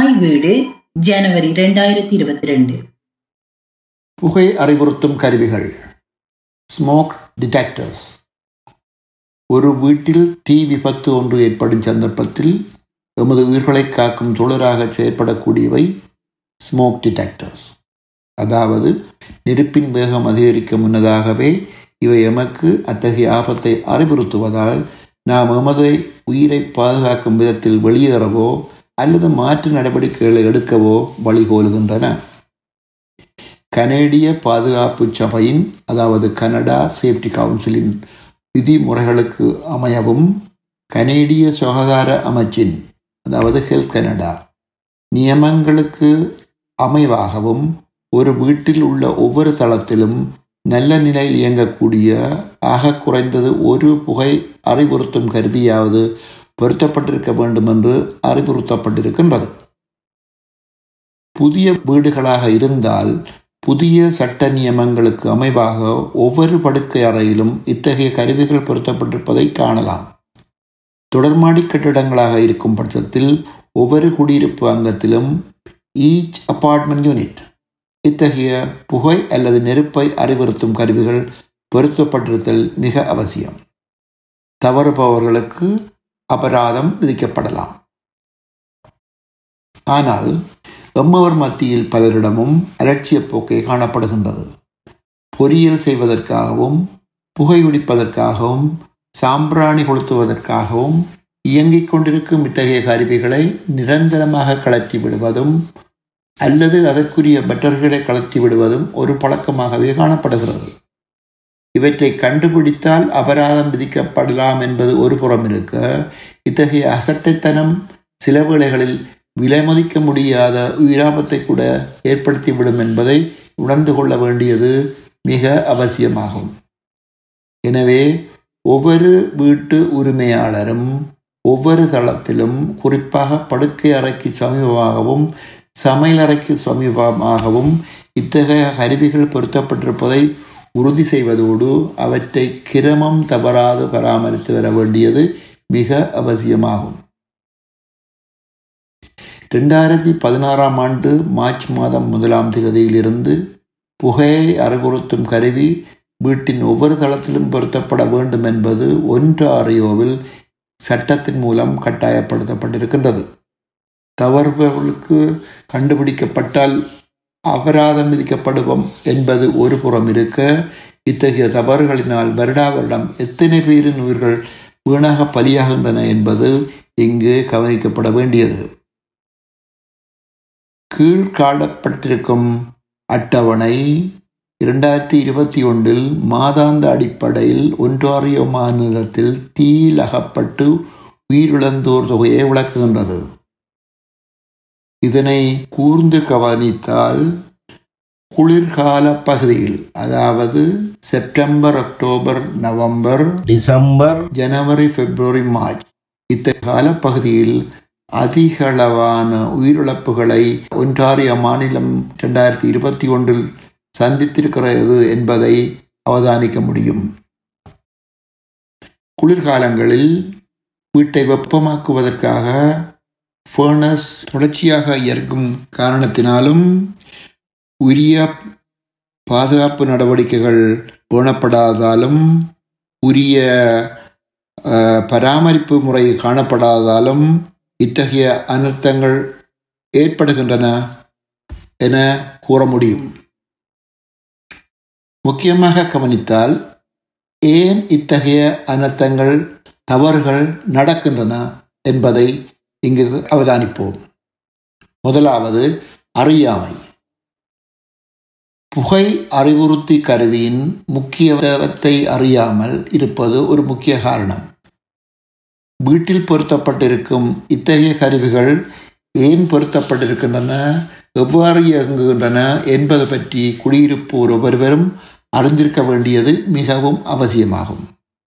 தாய் வீடு ஜனவரி இரண்டாயிரத்தி இருபத்தி ரெண்டு புகை அறிவுறுத்தும் கருவிகள் ஸ்மோக் டிடெக்டர்ஸ் ஒரு வீட்டில் தீ விபத்து ஒன்று ஏற்படும் சந்தர்ப்பத்தில் எமது உயிர்களை காக்கும் தொழிலாக செயற்படக்கூடியவை ஸ்மோக் டிடெக்டர்ஸ் அதாவது நெருப்பின் வேகம் அதிகரிக்க முன்னதாகவே இவை எமக்கு அத்தகைய ஆபத்தை அறிவுறுத்துவதால் நாம் எமது உயிரை பாதுகாக்கும் விதத்தில் வெளியேறவோ அல்லது மாற்று நடவடிக்கைகளை எடுக்கவோ வழிகோலுகின்றன கனேடிய பாதுகாப்பு சபையின் அதாவது கனடா சேஃப்டி கவுன்சிலின் விதிமுறைகளுக்கு அமையவும் கனேடிய சுகாதார அமைச்சின் அதாவது ஹெல்த் கனடா நியமங்களுக்கு அமைவாகவும் ஒரு வீட்டில் உள்ள ஒவ்வொரு தளத்திலும் நல்ல நிலையில் இயங்கக்கூடிய ஆக குறைந்தது ஒரு புகை அறிவுறுத்தும் கருவியாவது பொருத்தப்பட்டிருக்க வேண்டும் என்று அறிவுறுத்தப்பட்டிருக்கின்றது புதிய வீடுகளாக இருந்தால் புதிய சட்ட நியமங்களுக்கு அமைவாக ஒவ்வொரு படுக்கை அறையிலும் இத்தகைய கருவிகள் பொருத்தப்பட்டிருப்பதை காணலாம் தொடர்மாடி கட்டிடங்களாக இருக்கும் பட்சத்தில் ஒவ்வொரு குடியிருப்பு அங்கத்திலும் ஈச் அப்பார்ட்மெண்ட் யூனிட் இத்தகைய புகை அல்லது நெருப்பை அறிவுறுத்தும் கருவிகள் பொருத்தப்பட்டிருத்தல் மிக அவசியம் தவறுபவர்களுக்கு அபராதம் விதிக்கப்படலாம் ஆனால் எம்மவர் மத்தியில் பலரிடமும் அலட்சிய போக்கை காணப்படுகின்றது பொறியியல் செய்வதற்காகவும் புகைபிடிப்பதற்காகவும் சாம்பிராணி கொளுத்துவதற்காகவும் இயங்கிக் கொண்டிருக்கும் இத்தகைய கருவிகளை நிரந்தரமாக கலற்றி விடுவதும் அல்லது அதற்குரிய பட்டர்களை கலத்தி விடுவதும் ஒரு பழக்கமாகவே காணப்படுகிறது இவற்றை கண்டுபிடித்தால் அபராதம் விதிக்கப்படலாம் என்பது ஒரு புறம் இருக்க இத்தகைய அசட்டைத்தனம் சில வேளைகளில் விலை மதிக்க முடியாத உயிராபத்தை கூட ஏற்படுத்திவிடும் என்பதை உணர்ந்து கொள்ள வேண்டியது மிக அவசியமாகும் எனவே ஒவ்வொரு வீட்டு உரிமையாளரும் ஒவ்வொரு தளத்திலும் குறிப்பாக படுக்கை அறைக்கு சமீபமாகவும் சமையலறைக்கு சமீபமாகவும் இத்தகைய கருவிகள் பொருத்தப்பட்டிருப்பதை உறுதி செய்வதோடு அவற்றை கிரமம் தவறாது பராமரித்து வர வேண்டியது மிக அவசியமாகும் ரெண்டாயிரத்தி பதினாறாம் ஆண்டு மார்ச் மாதம் முதலாம் தேதியிலிருந்து புகையை அறிவுறுத்தும் கருவி வீட்டின் ஒவ்வொரு தளத்திலும் பொருத்தப்பட வேண்டும் என்பது ஒன்றாரியோவில் சட்டத்தின் மூலம் கட்டாயப்படுத்தப்பட்டிருக்கின்றது தவறுபவர்களுக்கு கண்டுபிடிக்கப்பட்டால் அபராதம் விதிக்கப்படுவோம் என்பது ஒரு புறம் இருக்க இத்தகைய தவறுகளினால் வருடா வருடம் எத்தனை பேரின் உயிர்கள் வீணாக பலியாகின்றன என்பது இங்கு கவனிக்கப்பட வேண்டியது கீழ்காணப்பட்டிருக்கும் அட்டவணை இரண்டாயிரத்தி இருபத்தி ஒன்றில் மாதாந்த அடிப்படையில் ஒன்றாரியோ மாநிலத்தில் தீயில் அகப்பட்டு உயிரிழந்தோர் தொகையை விளக்குகின்றது இதனை கூர்ந்து கவனித்தால் குளிர்கால பகுதியில் அதாவது செப்டம்பர் அக்டோபர் நவம்பர் டிசம்பர் ஜனவரி பிப்ரவரி மார்ச் இத்தகைய பகுதியில் அதிக அளவான உயிரிழப்புகளை ஒன்றாரிய மாநிலம் இரண்டாயிரத்தி இருபத்தி ஒன்றில் சந்தித்திருக்கிறது என்பதை அவதானிக்க முடியும் குளிர்காலங்களில் வீட்டை வெப்பமாக்குவதற்காக ஃபர்னஸ் தொடர்ச்சியாக இயக்கும் காரணத்தினாலும் உரிய பாதுகாப்பு நடவடிக்கைகள் பேணப்படாததாலும் உரிய பராமரிப்பு முறை காணப்படாததாலும் இத்தகைய அனர்த்தங்கள் ஏற்படுகின்றன என கூற முடியும் முக்கியமாக கவனித்தால் ஏன் இத்தகைய அனர்த்தங்கள் தவறுகள் நடக்கின்றன என்பதை இங்கு அவதானிப்போம் முதலாவது அறியாமை புகை அறிவுறுத்தி கருவியின் முக்கியத்துவத்தை அறியாமல் இருப்பது ஒரு முக்கிய காரணம் வீட்டில் பொருத்தப்பட்டிருக்கும் இத்தகைய கருவிகள் ஏன் பொருத்தப்பட்டிருக்கின்றன எவ்வாறு இயங்குகின்றன என்பது பற்றி குடியிருப்போர் ஒவ்வொருவரும் அறிந்திருக்க வேண்டியது மிகவும் அவசியமாகும்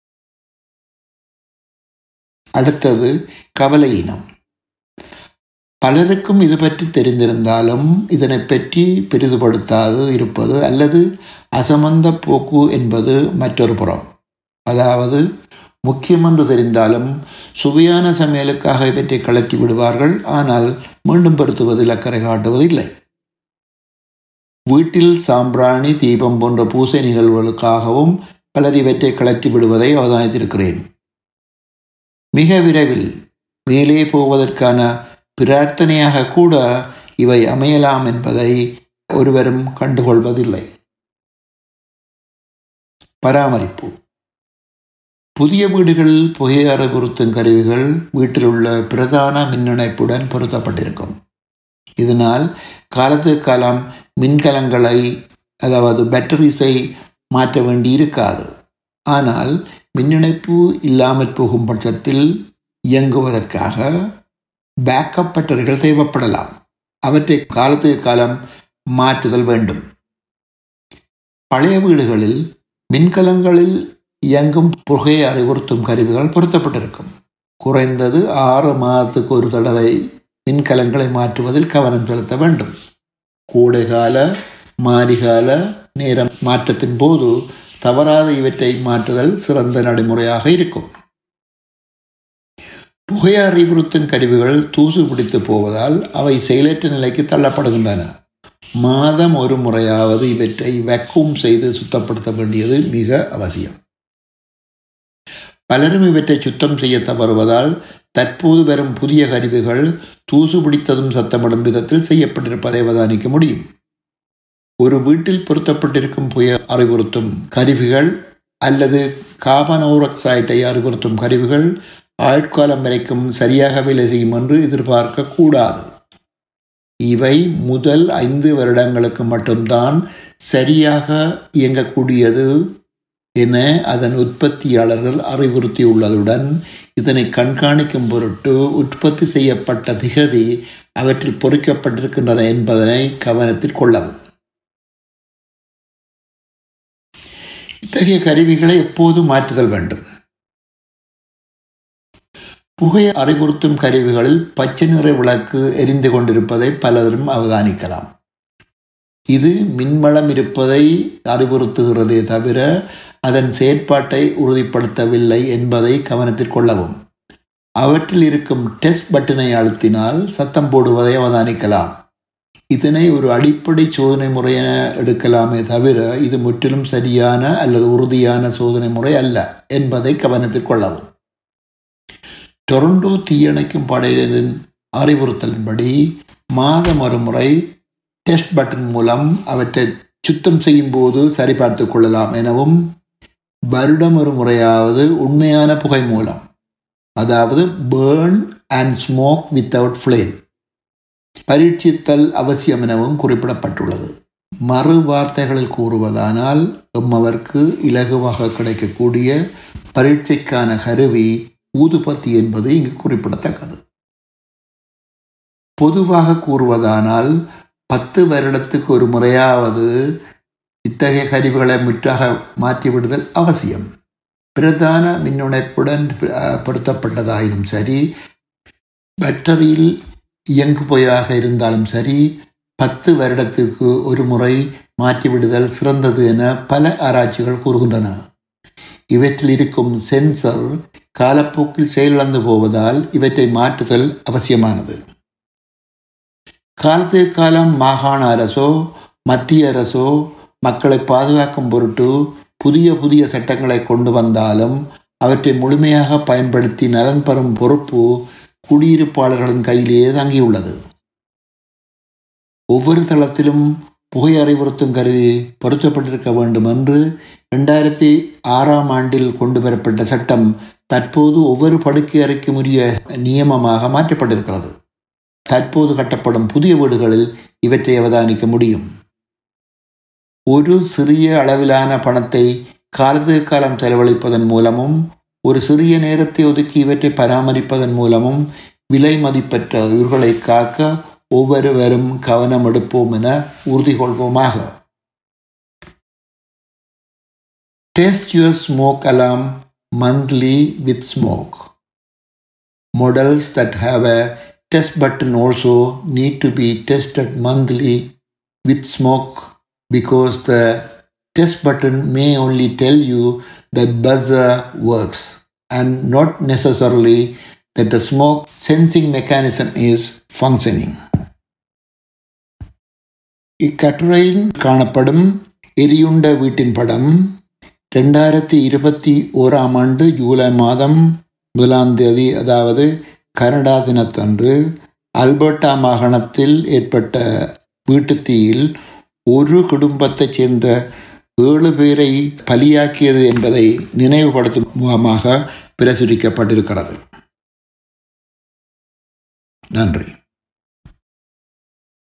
அடுத்தது கவலையினம் பலருக்கும் இது பற்றி தெரிந்திருந்தாலும் இதனை பற்றி பெரிதுபடுத்தாது இருப்பது அல்லது அசமந்த போக்கு என்பது மற்றொரு புறம் அதாவது முக்கியமென்று தெரிந்தாலும் சுவையான சமையலுக்காக இவற்றை கலக்கி விடுவார்கள் ஆனால் மீண்டும் பொருத்துவதில் அக்கறை காட்டுவதில்லை வீட்டில் சாம்பிராணி தீபம் போன்ற பூசை நிகழ்வுகளுக்காகவும் பலர் இவற்றை கலற்றி விடுவதை அவதானித்திருக்கிறேன் மிக விரைவில் மேலே போவதற்கான பிரார்த்தனையாக கூட இவை அமையலாம் என்பதை ஒருவரும் கண்டுகொள்வதில்லை பராமரிப்பு புதிய வீடுகளில் புகை அறிவுறுத்தும் கருவிகள் வீட்டில் உள்ள பிரதான மின்னிணைப்புடன் பொருத்தப்பட்டிருக்கும் இதனால் காலத்து காலம் மின்கலங்களை அதாவது பேட்டரிஸை மாற்ற வேண்டி இருக்காது ஆனால் மின்னிணைப்பு இல்லாமல் போகும் பட்சத்தில் இயங்குவதற்காக பேக்கப் பேட்டரிகள் தேவைப்படலாம் அவற்றை காலத்துக்கு காலம் மாற்றுதல் வேண்டும் பழைய வீடுகளில் மின்கலங்களில் இயங்கும் புகை அறிவுறுத்தும் கருவிகள் பொருத்தப்பட்டிருக்கும் குறைந்தது ஆறு மாதத்துக்கு ஒரு தடவை மின்கலங்களை மாற்றுவதில் கவனம் செலுத்த வேண்டும் கோடைகால மாரிகால நேரம் மாற்றத்தின் போது தவறாத இவற்றை மாற்றுதல் சிறந்த நடைமுறையாக இருக்கும் புகை அறிவுறுத்தும் கருவிகள் தூசு பிடித்து போவதால் அவை செயலற்ற நிலைக்கு தள்ளப்படுகின்றன மாதம் ஒரு முறையாவது இவற்றை வெக்கூம் செய்து சுத்தப்படுத்த வேண்டியது மிக அவசியம் பலரும் இவற்றை சுத்தம் செய்ய தவறுவதால் தற்போது வரும் புதிய கருவிகள் தூசு பிடித்ததும் சத்தமிடும் விதத்தில் செய்யப்பட்டிருப்பதை அவதானிக்க முடியும் ஒரு வீட்டில் பொருத்தப்பட்டிருக்கும் புய அறிவுறுத்தும் கருவிகள் அல்லது காபனோரக்சைட்டை அறிவுறுத்தும் கருவிகள் ஆட்காலம் வரைக்கும் சரியாக வேலை செய்யும் என்று எதிர்பார்க்க கூடாது இவை முதல் ஐந்து வருடங்களுக்கு மட்டும்தான் சரியாக இயங்கக்கூடியது என அதன் உற்பத்தியாளர்கள் அறிவுறுத்தியுள்ளதுடன் இதனை கண்காணிக்கும் பொருட்டு உற்பத்தி செய்யப்பட்ட திகதி அவற்றில் பொறிக்கப்பட்டிருக்கின்றன என்பதனை கவனத்தில் கொள்ளவும் இத்தகைய கருவிகளை எப்போது மாற்றுதல் வேண்டும் புகை அறிவுறுத்தும் கருவிகளில் பச்சை நிற விளக்கு எரிந்து கொண்டிருப்பதை பலரும் அவதானிக்கலாம் இது மின்வளம் இருப்பதை அறிவுறுத்துகிறதே தவிர அதன் செயற்பாட்டை உறுதிப்படுத்தவில்லை என்பதை கவனத்தில் கொள்ளவும் அவற்றில் இருக்கும் டெஸ்ட் பட்டனை அழுத்தினால் சத்தம் போடுவதை அவதானிக்கலாம் இதனை ஒரு அடிப்படை சோதனை முறை என எடுக்கலாமே தவிர இது முற்றிலும் சரியான அல்லது உறுதியான சோதனை முறை அல்ல என்பதை கவனத்தில் கொள்ளவும் டொரண்டோ தீயணைக்கும் படையினரின் அறிவுறுத்தலின்படி மாதம் ஒரு முறை டெஸ்ட் பட்டன் மூலம் அவற்றை சுத்தம் செய்யும் போது சரிபார்த்து கொள்ளலாம் எனவும் வருடம் ஒரு முறையாவது உண்மையான புகை மூலம் அதாவது burn and smoke without flame பரீட்சித்தல் அவசியம் எனவும் குறிப்பிடப்பட்டுள்ளது மறு வார்த்தைகளில் கூறுவதானால் எம்மவர்க்கு இலகுவாக கிடைக்கக்கூடிய பரீட்சைக்கான கருவி ஊதுபத்தி என்பது இங்கு குறிப்பிடத்தக்கது பொதுவாக கூறுவதானால் பத்து வருடத்துக்கு ஒரு முறையாவது இத்தகைய கருவிகளை முற்றாக மாற்றிவிடுதல் அவசியம் பிரதான மின்னுணைப்புடன் பொருத்தப்பட்டதாயினும் சரி பேட்டரியில் இயங்குபொயாக இருந்தாலும் சரி பத்து வருடத்திற்கு ஒரு முறை மாற்றிவிடுதல் சிறந்தது என பல ஆராய்ச்சிகள் கூறுகின்றன இவற்றில் இருக்கும் சென்சர் காலப்போக்கில் செயலிழந்து போவதால் இவற்றை மாற்றுதல் அவசியமானது காலத்துக்கு காலம் மாகாண அரசோ மத்திய அரசோ மக்களை பாதுகாக்கும் பொருட்டு புதிய புதிய சட்டங்களை கொண்டு வந்தாலும் அவற்றை முழுமையாக பயன்படுத்தி நலன் பெறும் பொறுப்பு குடியிருப்பாளர்களின் கையிலேயே தங்கியுள்ளது ஒவ்வொரு தளத்திலும் புகை அறிவுறுத்தும் கருவி பொருத்தப்பட்டிருக்க வேண்டும் என்று ரெண்டாயிரத்தி ஆறாம் ஆண்டில் கொண்டு வரப்பட்ட சட்டம் தற்போது ஒவ்வொரு படுக்கை அறைக்கும் உரிய நியமமாக மாற்றப்பட்டிருக்கிறது தற்போது கட்டப்படும் புதிய வீடுகளில் இவற்றை அவதானிக்க முடியும் ஒரு சிறிய அளவிலான பணத்தை காலத்துக்கு காலம் செலவழிப்பதன் மூலமும் ஒரு சிறிய நேரத்தை ஒதுக்கி இவற்றை பராமரிப்பதன் மூலமும் விலை மதிப்பற்ற உயிர்களை காக்க ஒவ்வொருவரும் கவனம் எடுப்போம் என உறுதி கொள்வோமாக Test your smoke alarm monthly with smoke. Models that have a test button also need to be tested monthly with smoke because the test button may only tell you that buzzer works and not necessarily that the smoke sensing mechanism is functioning. இக்கட்டுரையில் காணப்படும் எரியுண்ட வீட்டின் படம் ரெண்டாயிரத்தி இருபத்தி ஓராம் ஆண்டு ஜூலை மாதம் முதலாம் தேதி அதாவது கனடா தினத்தன்று அல்பர்டா மாகாணத்தில் ஏற்பட்ட வீட்டுத்தீயில் ஒரு குடும்பத்தைச் சேர்ந்த ஏழு பேரை பலியாக்கியது என்பதை நினைவுபடுத்தும் முகமாக பிரசுரிக்கப்பட்டிருக்கிறது நன்றி